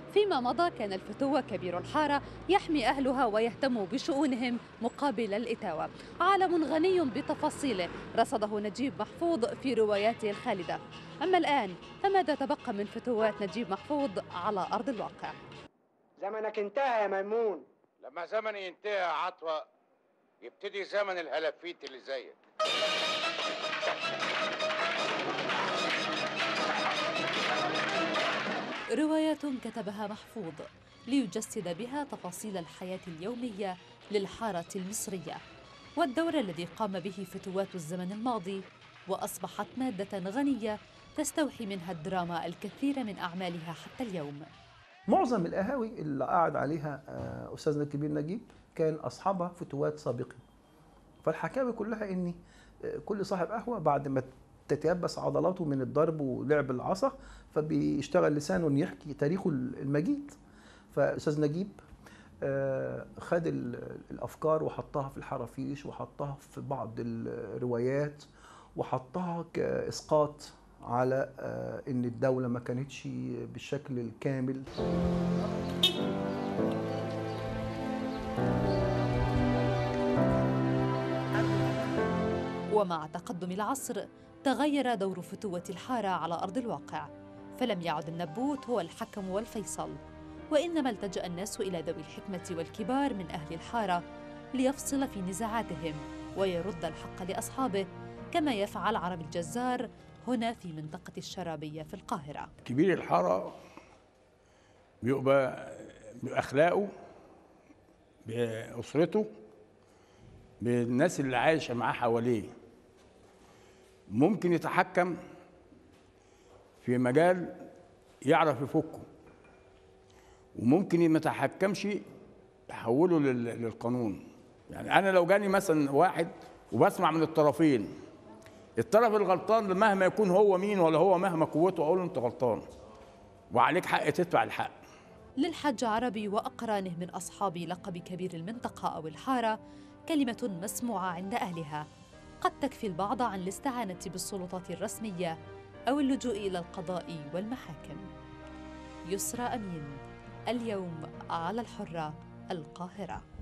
فيما مضى كان الفتوة كبير الحارة يحمي أهلها ويهتم بشؤونهم مقابل الإتاوة عالم غني بتفاصيله رصده نجيب محفوظ في رواياته الخالدة أما الآن فماذا تبقى من فتوات نجيب محفوظ على أرض الواقع زمنك انتهى يا ميمون لما زمني ينتهي يا عطوة يبتدي زمن الهلافيت اللي زيك روايات كتبها محفوظ ليجسد بها تفاصيل الحياة اليومية للحارة المصرية والدور الذي قام به فتوات الزمن الماضي وأصبحت مادة غنية تستوحي منها الدراما الكثير من أعمالها حتى اليوم معظم القهاوي اللي قعد عليها آه، استاذنا الكبير نجيب كان اصحابها فتوات سابقين فالحكاوي كلها ان آه، كل صاحب قهوه بعد ما تتيبس عضلاته من الضرب ولعب العصا فبيشتغل لسانه ان يحكي تاريخه المجيد فاستاذ نجيب آه، خد ال- الافكار وحطها في الحرافيش وحطها في بعض الروايات وحطها كاسقاط على آه، ان الدوله ما كانتش بالشكل الكامل ومع تقدم العصر تغير دور فتوة الحارة على أرض الواقع فلم يعد النبوت هو الحكم والفيصل وإنما التجأ الناس إلى ذوي الحكمة والكبار من أهل الحارة ليفصل في نزاعاتهم ويرد الحق لأصحابه كما يفعل عرب الجزار هنا في منطقة الشرابية في القاهرة كبير الحارة بيبقى بأخلاقه بأسرته بالناس اللي عايشة معاه حواليه ممكن يتحكم في مجال يعرف يفكه وممكن ما يتحكمش يحوله لل- للقانون يعني انا لو جاني مثلا واحد وبسمع من الطرفين الطرف الغلطان مهما يكون هو مين ولا هو مهما قوته اقول له انت غلطان وعليك حق تدفع الحق للحج عربي وأقرانه من أصحاب لقب كبير المنطقة أو الحارة كلمة مسموعة عند أهلها قد تكفي البعض عن الاستعانة بالسلطات الرسمية أو اللجوء إلى القضاء والمحاكم يسرى أمين اليوم على الحرة القاهرة